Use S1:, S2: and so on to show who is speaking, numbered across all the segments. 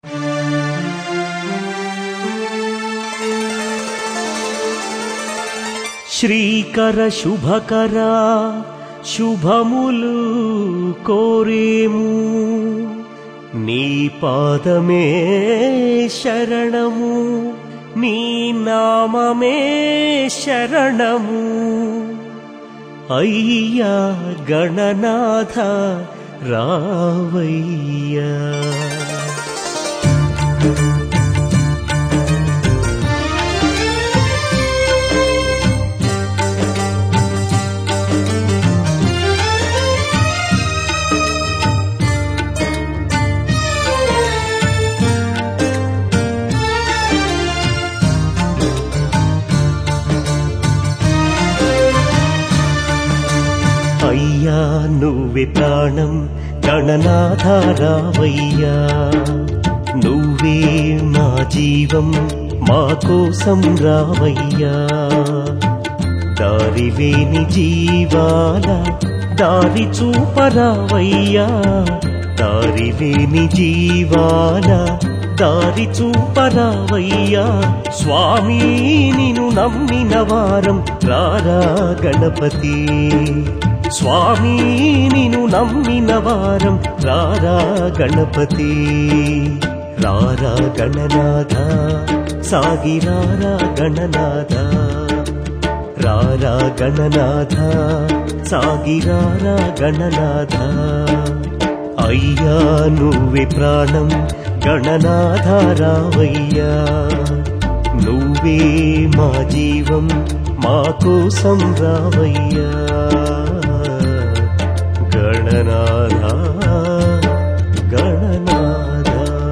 S1: శ్రీకర శుభకర శుభములు కోరేము నీ పాదమే శరణము నీ నామమే శరణము అయ్యా గణనాథ రావయ్యా అయ్యా నువ్వే ప్రాణం గణనాధారావయ్యా నువ్వే మా జీవం మా కోసం రావయ్యా దారి లేని జీవాల దారి చూపరావయ్యా దారి లేని జీవాల దారి చూపరావయ్యా స్వామి నిన్ను నమ్మిన వారం రారా గణపతి స్వామి నిన్ను నమ్మిన వారం రారా గణపతి రారా గణనాథ సాగిరారా గణనాథ రారా గణనాథ సాగిరారా గణనాథ అయ్యా నువ్వే ప్రాణం గణనాథ రావయ్యా నువ్వే మా జీవం మా కోసం రావయ్యా గణనాథ గణనాథ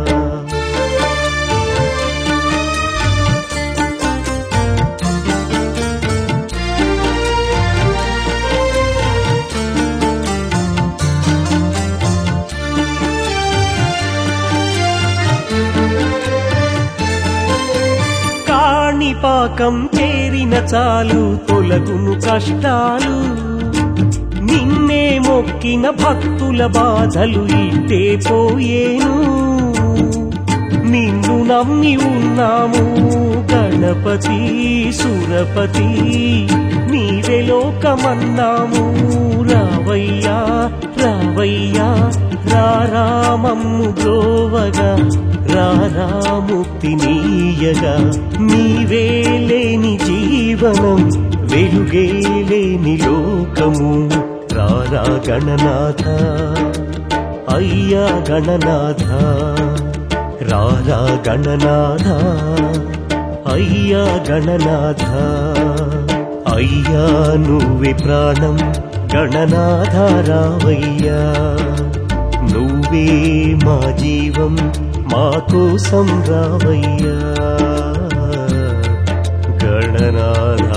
S1: కాణిపాకం చేరిన చాలు తొలగును కష్టాలు నిన్నే మొక్కిన భక్తుల బాధలు ఇట్టే పోయేను నిన్ను నమ్మి ఉన్నాము గణపతి సురపతి నీవే లోకమన్నాము రావయ్యా రావయ్యా రారామమ్ము బ్రోవగా రారాముక్తి నీయగా నీవే లేని జీవనం వెలుగే లేని లోకము రారా గణనాథ అయ్యా గణనాథ రారా గణనాథ అయ్యా గణనాథ అయ్యా నువ్వే ప్రాణం గణనాథ రావయ్యా నువ్వే మా జీవం మా కోసం రావయ్యా గణనాథ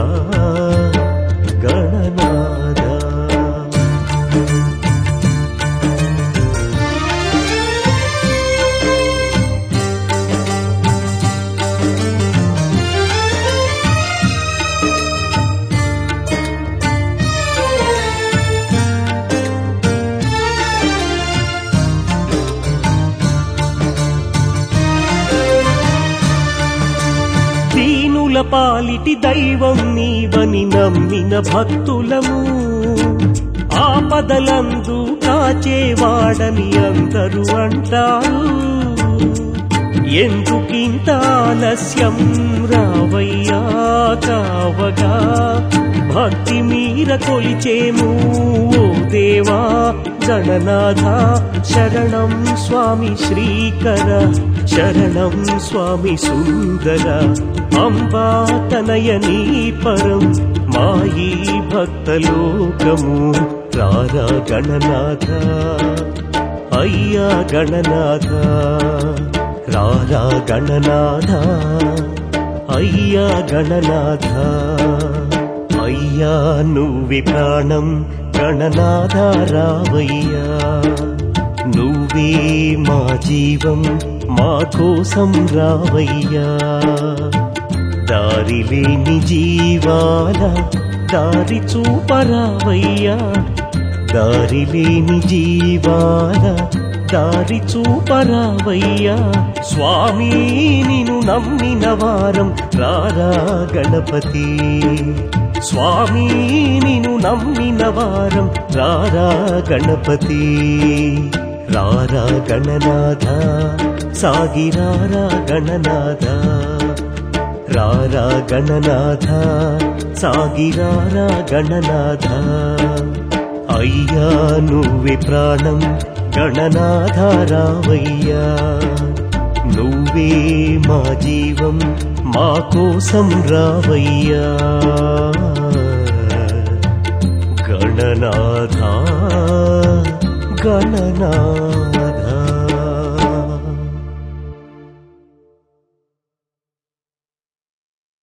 S1: గణనాథ దీనుల పాలిటి దైవం నీవని నమ్మిన భక్తులము ఆపదలందు కాచేవాడని అందరూ అంటారు ఎందుకింత ఆలస్యం రావయ్యా కావగా భక్తి మీర కొలిచేము ఓ దేవా గణనాథ శరణం స్వామి శ్రీకర శరణం స్వామి సుందర అంబా తనయనీ పరం మాయి భక్తలోకము రారా గణనాథ అయ్యా గణనాథ రారా గణనాథ అయ్యా గణనాథ అయ్యా నువ్వే ప్రాణం గణనాథ రావయ్యా నువ్వే మా జీవం మా కోసం రావయ్యా దారి లేని జీవాల దారి చూపరావయ్యా దారి లేని జీవాల దారి చూపరావయ్యా స్వామి నిను నమ్మిన వారం రారా గణపతి స్వామి నిను నమ్మిన వారం రారా గణపతి రారా గణనాథ సాగిరారా గణనాథ రారా గణనాథ సాగిరారా గణనాథ అయ్యా నువ్వే ప్రాణం గణనాథ రావయ్యా నువ్వే మా జీవం మా కోసం రావయ్యా గణనాథ గణనాథ